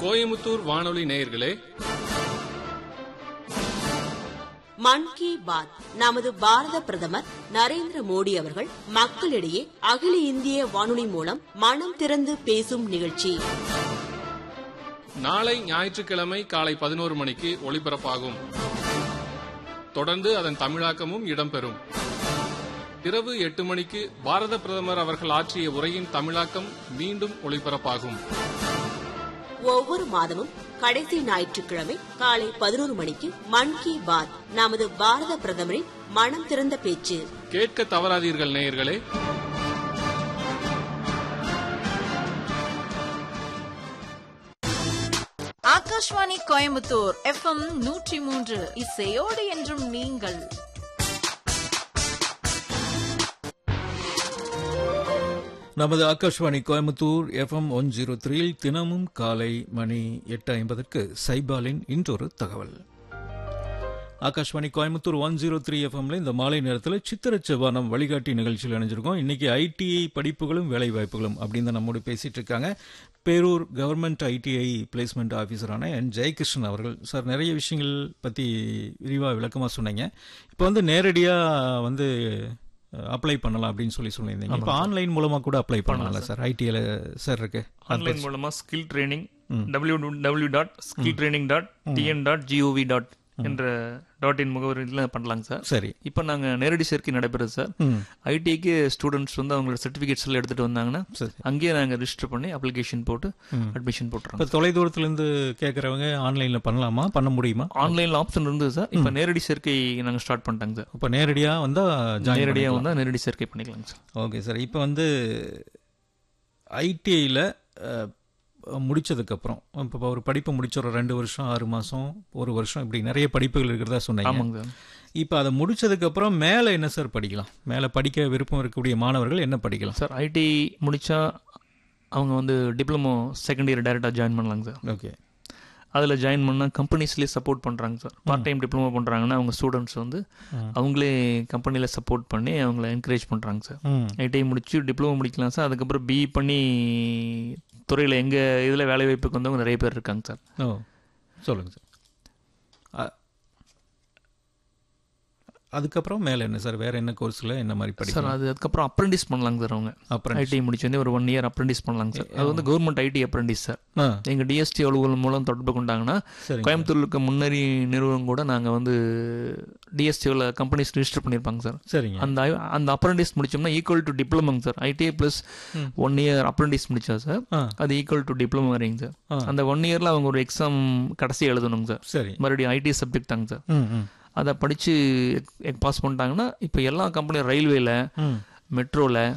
கோயமுத்தூர் வானொலி நேயர்களே மன் கி பாத் நமது பாரத பிரதமர் நரேந்திர மோடி அவர்கள் மக்களிடையே அகில இந்திய வானொலி மூலம் மனம் திறந்து பேசும் நிகழ்ச்சி நாளை ஞாயிற்றுக்கிழமை காலை பதினோரு மணிக்கு ஒளிபரப்பாகும் தொடர்ந்து அதன் தமிழாக்கமும் இடம்பெறும் இரவு எட்டு மணிக்கு பாரத பிரதமர் அவர்கள் ஆற்றிய உரையின் தமிழாக்கம் மீண்டும் ஒளிபரப்பாகும் ஒவ்வொரு மாதமும் கடைசி ஞாயிற்றுக்கிழமை காலை பதினோரு மணிக்கு மன் கி பாத் நமது பாரத பிரதமரின் மனம் திறந்த பேச்சு கேட்க தவறாதீர்கள் நேயர்களே ஆகாஷ்வாணி கோயம்புத்தூர் எஃப்எம் நூற்றி மூன்று இசையோடு என்றும் நீங்கள் நமது Akashvani Coimbatore FM one zero த்ரீயில் தினமும் காலை மணி எட்டு ஐம்பதற்கு சைபாலின் இன்றொரு தகவல் Akashvani Coimbatore one zero three எஃப்எம்ல இந்த மாலை நேரத்தில் சித்திர செவ்வானம் வழிகாட்டி நிகழ்ச்சியில் இணைஞ்சிருக்கோம் இன்னைக்கு ஐடிஐ படிப்புகளும் வேலை வாய்ப்புகளும் அப்படின்னு தான் நம்மோடு பேசிட்டு இருக்காங்க பேரூர் கவர்மெண்ட் ஐடிஐ பிளேஸ்மெண்ட் ஆஃபீஸரான என் ஜெயகிருஷ்ணன் அவர்கள் சார் நிறைய விஷயங்கள் பற்றி விரிவாக விளக்கமாக சொன்னீங்க இப்போ வந்து நேரடியாக வந்து அப்ளை பண்ணலாம் அப்படின்னு சொல்லி சொல்லியிருந்தீங்க இப்போ ஆன்லைன் மூலமா கூட அப்ளை பண்ணலாம்ல சார் ஐடிஐல சார் இருக்கு ஆன்லைன் மூலமா skill training W W dot skill training dot TN dot G O V dot என்ற டாட் இன் முகவரியில் பண்ணலாங்க சார் சரி இப்போ நாங்கள் நேரடி சேர்க்கை நடைபெறுது சார் ம் ஐடிக்கு ஸ்டூடெண்ட்ஸ் வந்து அவங்களோட சர்டிஃபிகேட்ஸ் எல்லாம் எடுத்துட்டு வந்தாங்கன்னா சரி அங்கேயே நாங்கள் ரிஜிஸ்டர் பண்ணி அப்ளிகேஷன் போட்டு அட்மிஷன் போட்டுறோம் இப்போ தொலைதூரத்துல இருந்து கேட்கறவங்க ஆன்லைன்ல பண்ணலாமா பண்ண முடியுமா ஆன்லைன்ல ஆப்ஷன் இருந்தது சார் இப்போ நேரடி சேர்க்கை நாங்கள் ஸ்டார்ட் பண்ணிட்டாங்க சார் இப்போ நேரடியா வந்தா ஜாயின் நேரடியாக வந்தால் நேரடி சேர்க்கை பண்ணிக்கலாங்க சார் ஓகே சார் இப்போ வந்து ஐடிஐல முடிச்சதுக்கப்புறம் இப்போ ஒரு படிப்பு முடிச்ச ஒரு ரெண்டு வருஷம் ஆறு மாசம் ஒரு வருஷம் இப்படி நிறைய படிப்புகள் இருக்கிறதா சொன்னீங்க ஆமாங்க சார் இப்போ அதை முடிச்சதுக்கப்புறம் மேலே என்ன சார் படிக்கலாம் மேலே படிக்க விருப்பம் இருக்கக்கூடிய மாணவர்கள் என்ன படிக்கலாம் சார் ஐடி முடிச்சா அவங்க வந்து டிப்ளமோ செகண்ட் இயர் டைரெக்டாக ஜாயின் பண்ணலாங்க சார் ஓகே அதில் ஜாயின் பண்ணால் கம்பெனிஸ்லேயே சப்போர்ட் பண்ணுறாங்க சார் பார்ட் டைம் டிப்ளமோ பண்ணுறாங்கன்னா அவங்க ஸ்டூடெண்ட்ஸ் வந்து அவங்களே கம்பெனியில் சப்போர்ட் பண்ணி அவங்கள என்கரேஜ் பண்ணுறாங்க சார் ம் ஐடிஐ முடிச்சு டிப்ளமோ முடிக்கலாம் சார் அதுக்கப்புறம் பிஇ பண்ணி துறையில் எங்கள் இதில் வேலை வாய்ப்புக்கு வந்தவங்க நிறைய பேர் இருக்காங்க சார் ஓ சொல்லுங்க சார் அ- அதுக்கப்புறம் மேலே என்ன சார் வேற என்ன கோர்ஸில் என்ன மாதிரி சார் படிக்கலாம் அது அதுக்கப்புறம் அப்ரெண்டிஸ் பண்ணலாங்க சார் அவங்க அப்புறம் ஐடிஐ முடிச்சு வந்து ஒரு ஒன் இயர் அப்ரெண்டிஸ் பண்ணலாங்க சார் அது வந்து கவர்மெண்ட் ஐடி அப்ரெண்டிஸ் சார் ஆ எங்கள் டிஎஸ்டி அலுவலகம் மூலம் தொடர்பு கொண்டாங்கன்னா சரிங்க கோயம்புத்தூர்ல இருக்க முன்னறி நிறுவனம் கூட நாங்கள் வந்து டிஎஸ்டியில் கம்பெனிஸ் ரிஜிஸ்டர் பண்ணியிருப்பாங்க சார் சரிங்க அந்த ஐ- அந்த அப்ரெண்டிஸ் முடிச்சோம்னா ஈக்குவல் டு டிப்ளமோங்க sir ITI plus one year apprentice முடிச்சா சார் ஆ அது ஈக்குவல் டு டிப்ளமோ வரீங்க சார் ஆ. அந்த ஒன் இயரில் அவங்க ஒரு எக்ஸாம் கடைசி எழுதணுங்க சார் சரி மறுபடியும் ஐடி சப்ஜெக்டாங்க சார் ம் ம் அதை படித்து பாஸ் பண்ணிட்டாங்கன்னா இப்போ எல்லா கம்பெனியும் ரயில்வேல ம் மெட்ரோவில்